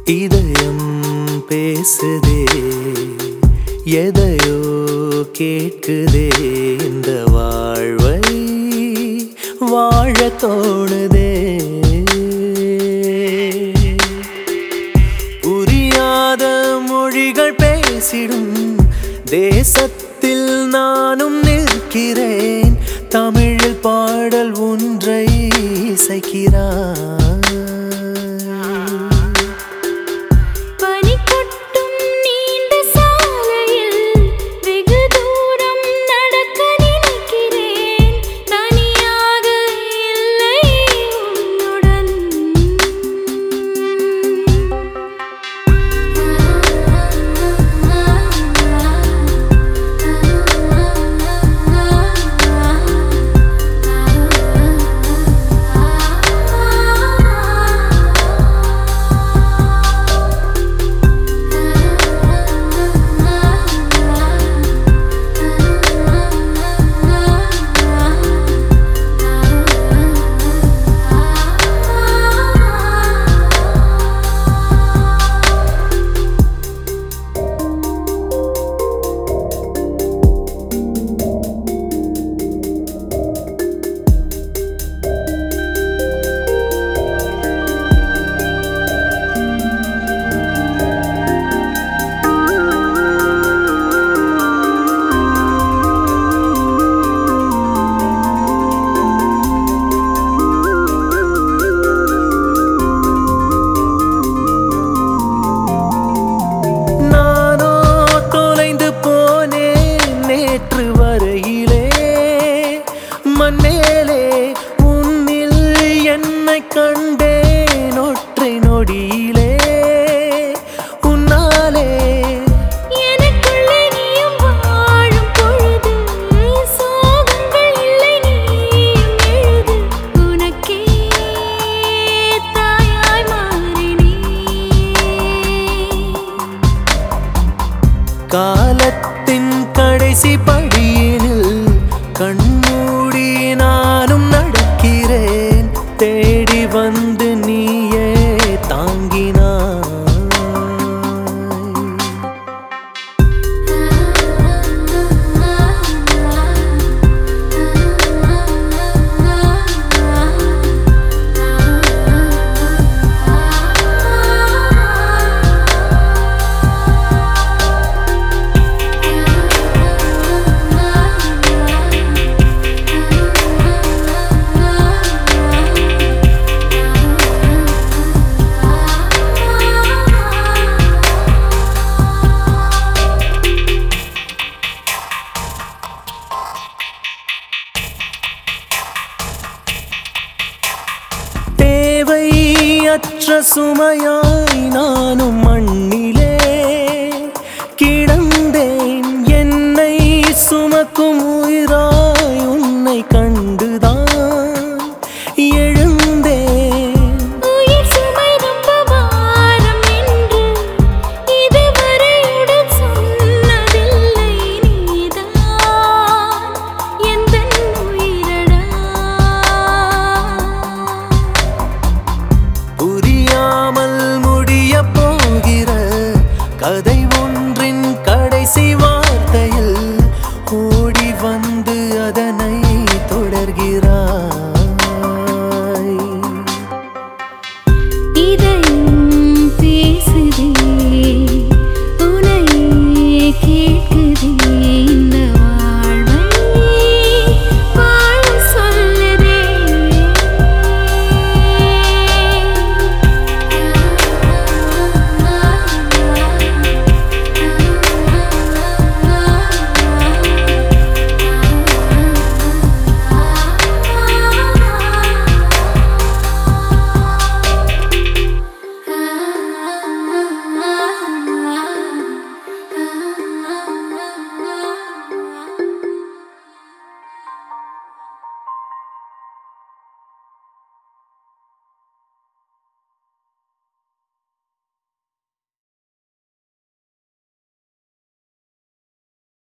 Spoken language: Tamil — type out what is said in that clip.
இதயம் பேசுதே எதையோ கேட்குதே இந்த வாழ்வை வாழ தோணுதே புரியாத மொழிகள் பேசிடும் தேசத்தில் நானும் நிற்கிறேன் தமிழில் பாடல் ஒன்றை இசைக்கிறான் பனி கொட்டும் நீண்ட சாலையில் வெகு தூரம் நடக்க நினைக்கிறேன் தனியாக இல்லை உன்னுடன் நானோ தொலைந்து போனேன் நேற்று வரையிலே மண்மேலே உன்னில் என்னை கண்டேன் ஒற்றை நொடியிலே உன்னாலே எனக்குள்ளே நீயும் வாழும் பொழுது சோகங்கள் இல்லை நீயும் எழுது உனக்கே தாயாய் மாறினேன் காலத்தின் கடைசி படியினில் கண்மூடி நானும் நடக்கிறேன் தேடி வந்து நீயே தாங்கினாய் தேவையற்ற சுமையாய் நானும் மண்ணிலே கிடந்தேன் என்னை சுமக்கும் உயிராய் உன்னை கண்டுதான் எழுந்தேன் உயிர் சுமை ரொம்ப பாரம் என்று இதுவரை உடன் சொன்னதில்லை நீதான் எந்தன் உயிரடா புரியாமல் முடிய போகிற கதை